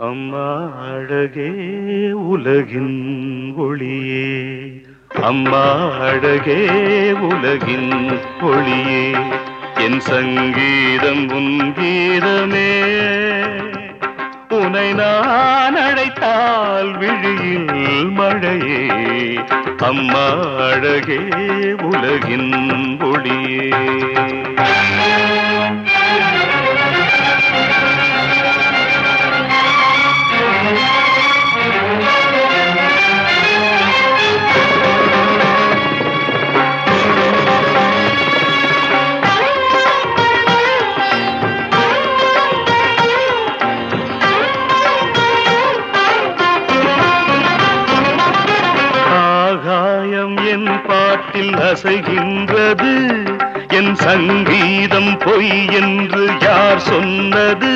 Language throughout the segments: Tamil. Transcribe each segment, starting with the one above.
அம்மா அழகே உலகின் ஒளியே அம்மா அழகே உலகின் ஒளியே என் சங்கீதம் உன் கீதமே உனை நான் அழைத்தால் விழியில் மழையே அம்மா அழகே உலகின் ஒளியே ஆகாயம் என் பாட்டில் அசைகின்றது என் சங்கீதம் பொய் என்று யார் சொன்னது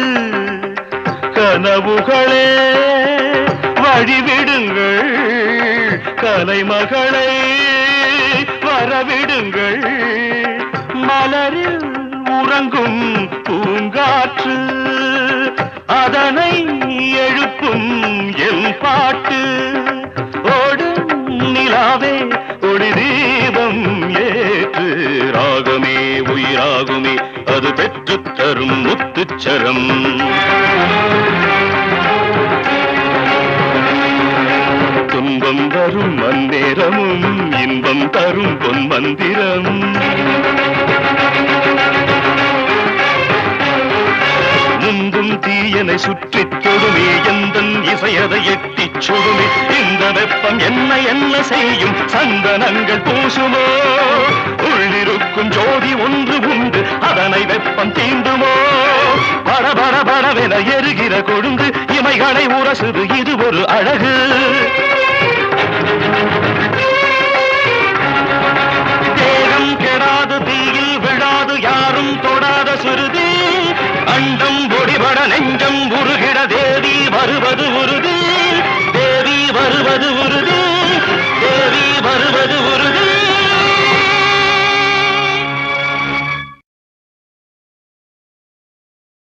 கனவுகளே வழிவிடுங்கள் கலைமகளை வரவிடுங்கள் மலரில் உறங்கும் பூங்காற்று அதனை எழுப்பும் என் பாட்டு ஓடும் நிலாவே ஒளி தீபம் ஏற்று ராகமே உயிராகுமே அது பெற்றுத் தரும் முத்துச்சரம் துன்பம் தரும் மந்தேரமும் இன்பம் தரும் பொன் மந்திரம் முந்தும் தீயனை சுற்றித் தொடுமே எந்தன் இசையதை எட்டிச் சுடுமே இந்த வெப்பம் என்ன என்ன செய்யும் சந்தனங்கள் பூசுமோ உள்ளிருக்கும் ஜோதி ஒன்று உண்டு அதனை வெப்பம் தீண்டுமோ பட பட படவென எருகிற கொழுந்து இமைகளை உரசுது இது ஒரு அழகு தேகம் கெடாது தீயில் விழாது யாரும் தொடாத சுருதி அண்டம் ஒடிபட நெஞ்சம் உருகிட தேடி வருவது உறுதி